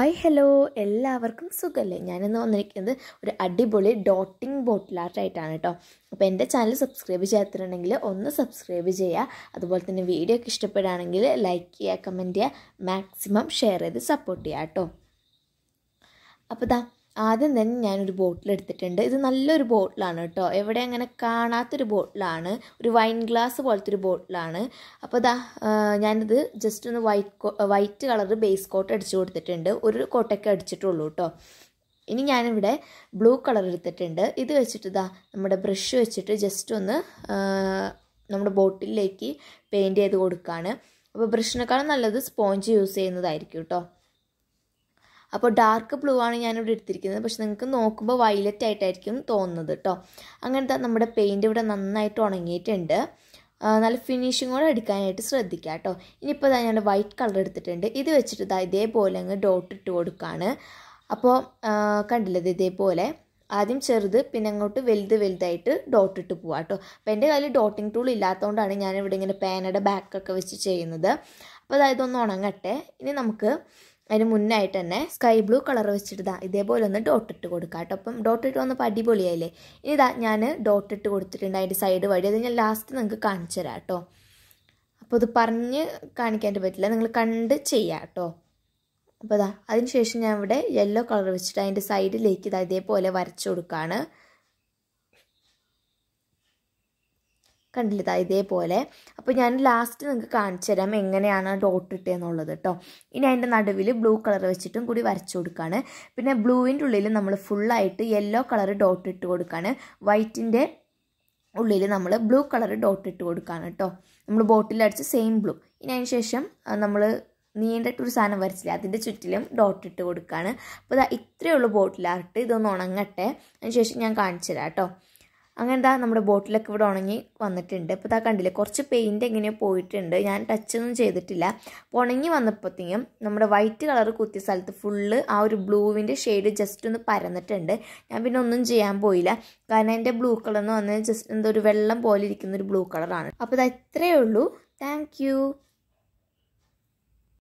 hi hello എല്ലാവർക്കും സുഖമല്ലേ ഞാനിന്ന് വന്നിരിക്കുന്നത് ഒരു അടിപൊളി ഡോട്ടിംഗ് ബോട്ടിൽ ആർട്ടായിട്ടാണ് കേട്ടോ അപ്പോൾ എൻ്റെ ചാനൽ സബ്സ്ക്രൈബ് ചെയ്യാത്തിട്ടുണ്ടെങ്കിൽ ഒന്ന് സബ്സ്ക്രൈബ് ചെയ്യുക അതുപോലെ തന്നെ വീഡിയോ ഒക്കെ ഇഷ്ടപ്പെടുകയാണെങ്കിൽ ലൈക്ക് ചെയ്യുക കമൻറ്റ് ചെയ്യുക മാക്സിമം ഷെയർ ചെയ്ത് സപ്പോർട്ട് ചെയ്യുക കേട്ടോ അപ്പോൾ ദാ ആദ്യം തന്നെ ഞാനൊരു ബോട്ടിൽ എടുത്തിട്ടുണ്ട് ഇത് നല്ലൊരു ബോട്ടിലാണ് കേട്ടോ എവിടെ അങ്ങനെ കാണാത്തൊരു ബോട്ടിലാണ് ഒരു വൈൻ ഗ്ലാസ് പോലത്തെ ഒരു ബോട്ടിലാണ് അപ്പോൾ ദാ ഞാനിത് ജസ്റ്റ് ഒന്ന് വൈറ്റ് കോ വൈറ്റ് കളർ ബേസ് കോട്ട് അടിച്ചു കൊടുത്തിട്ടുണ്ട് ഒരു കോട്ടൊക്കെ അടിച്ചിട്ടുള്ളൂ കേട്ടോ ഇനി ഞാനിവിടെ ബ്ലൂ കളർ എടുത്തിട്ടുണ്ട് ഇത് വെച്ചിട്ട് ഇതാ നമ്മുടെ ബ്രഷ് വെച്ചിട്ട് ജസ്റ്റ് ഒന്ന് നമ്മുടെ ബോട്ടിലേക്ക് പെയിൻറ്റ് ചെയ്ത് കൊടുക്കുകയാണ് അപ്പോൾ ബ്രഷിനേക്കാളും നല്ലത് സ്പോഞ്ച് യൂസ് ചെയ്യുന്നതായിരിക്കും കേട്ടോ അപ്പോൾ ഡാർക്ക് ബ്ലൂ ആണ് ഞാനിവിടെ എടുത്തിരിക്കുന്നത് പക്ഷെ നിങ്ങൾക്ക് നോക്കുമ്പോൾ വയലറ്റ് ആയിട്ടായിരിക്കും തോന്നുന്നത് കേട്ടോ അങ്ങനത്തെ നമ്മുടെ പെയിൻറ് ഇവിടെ നന്നായിട്ട് ഉണങ്ങിയിട്ടുണ്ട് നല്ല ഫിനിഷിങ്ങോടെ എടുക്കാനായിട്ട് ശ്രദ്ധിക്കുക കേട്ടോ ഇനിയിപ്പോൾ ഇതാ ഞാൻ വൈറ്റ് കളർ എടുത്തിട്ടുണ്ട് ഇത് വെച്ചിട്ട് ഇതാ ഇതേപോലെ അങ്ങ് ഡോട്ട് ഇട്ട് കൊടുക്കുകയാണ് അപ്പോൾ കണ്ടില്ലേ ഇത് ഇതേപോലെ ആദ്യം ചെറുത് പിന്നെ അങ്ങോട്ട് വലുത് വലുതായിട്ട് ഡോട്ട് ഇട്ട് പോവാം കേട്ടോ അപ്പോൾ എൻ്റെ കയ്യിൽ ഡോട്ടിങ് ടൂൾ ഇല്ലാത്തതുകൊണ്ടാണ് ഞാനിവിടെ ഇങ്ങനെ പേനയുടെ ബാക്കൊക്കെ വെച്ച് ചെയ്യുന്നത് അപ്പോൾ അതായത് ഒന്ന് ഉണങ്ങട്ടെ ഇനി നമുക്ക് അതിന് മുന്നായിട്ട് തന്നെ സ്കൈ ബ്ലൂ കളർ വെച്ചിട്ട് ഇതാ ഇതേപോലെ ഒന്ന് ഡോട്ട് ഇട്ട് കൊടുക്കാം കേട്ടോ അപ്പം ഡോട്ട് ഇട്ട് വന്നപ്പോൾ അടിപൊളിയായില്ലേ ഇനി ഇതാ ഞാൻ ഡോട്ട് ഇട്ട് കൊടുത്തിട്ടുണ്ട് അതിൻ്റെ സൈഡ് വഴി അത് ഞാൻ ലാസ്റ്റ് നിങ്ങൾക്ക് കാണിച്ചു തരാം കേട്ടോ അപ്പോൾ ഇത് പറഞ്ഞ് കാണിക്കാൻ പറ്റില്ല നിങ്ങൾ കണ്ട് ചെയ്യാം കേട്ടോ അപ്പോൾ ഇതാ അതിന് ശേഷം ഞാൻ ഇവിടെ യെല്ലോ കളർ വെച്ചിട്ട് അതിൻ്റെ സൈഡിലേക്ക് ഇതാ ഇതേപോലെ വരച്ചു കൊടുക്കുകയാണ് കണ്ടില്ല ഇതേപോലെ അപ്പോൾ ഞാൻ ലാസ്റ്റ് നിങ്ങൾക്ക് കാണിച്ചു തരാം എങ്ങനെയാണ് ഡോട്ട് ഇട്ടതെന്നുള്ളത് കേട്ടോ ഇനി അതിൻ്റെ നടുവിൽ ബ്ലൂ കളർ വെച്ചിട്ടും കൂടി വരച്ചു കൊടുക്കുകയാണ് പിന്നെ ബ്ലൂവിൻ്റെ ഉള്ളിൽ നമ്മൾ ഫുള്ളായിട്ട് യെല്ലോ കളർ ഡോട്ട് ഇട്ട് കൊടുക്കുകയാണ് വൈറ്റിൻ്റെ ഉള്ളിൽ നമ്മൾ ബ്ലൂ കളർ ഡോട്ട് ഇട്ട് കൊടുക്കുകയാണ് കേട്ടോ നമ്മൾ ബോട്ടിലടിച്ച് സെയിം ബ്ലൂ ഇനി അതിന് ശേഷം നമ്മൾ നീണ്ടിട്ടൊരു സാധനം വരച്ചില്ല അതിൻ്റെ ചുറ്റിലും ഡോട്ട് ഇട്ട് കൊടുക്കുകയാണ് അപ്പോൾ ഇതാ ഇത്രയേ ഉള്ളൂ ബോട്ടിലാർട്ട് ഇതൊന്ന് ഉണങ്ങട്ടെ അതിന് ശേഷം ഞാൻ കാണിച്ചു തരാം കേട്ടോ അങ്ങനെ ദാ നമ്മുടെ ബോട്ടിലൊക്കെ ഇവിടെ ഉണങ്ങി വന്നിട്ടുണ്ട് ഇപ്പോൾ ഇതാ കണ്ടില്ലേ കുറച്ച് പെയിൻറ്റ് എങ്ങനെയോ പോയിട്ടുണ്ട് ഞാൻ ടച്ചൊന്നും ചെയ്തിട്ടില്ല അപ്പോൾ ഉണങ്ങി വന്നപ്പോഴത്തേക്കും നമ്മുടെ വൈറ്റ് കളർ കുത്തിയ സ്ഥലത്ത് ഫുള്ള് ആ ഒരു ബ്ലൂവിൻ്റെ ഷെയ്ഡ് ജസ്റ്റ് ഒന്ന് പരന്നിട്ടുണ്ട് ഞാൻ പിന്നെ ഒന്നും ചെയ്യാൻ പോയില്ല കാരണം എൻ്റെ ബ്ലൂ കളർ എന്ന് പറഞ്ഞാൽ ജസ്റ്റ് എന്തോ ഒരു വെള്ളം പോലെ ഇരിക്കുന്ന ഒരു ബ്ലൂ കളറാണ് അപ്പോൾ ഇത് ഇത്രയേ ഉള്ളൂ താങ്ക്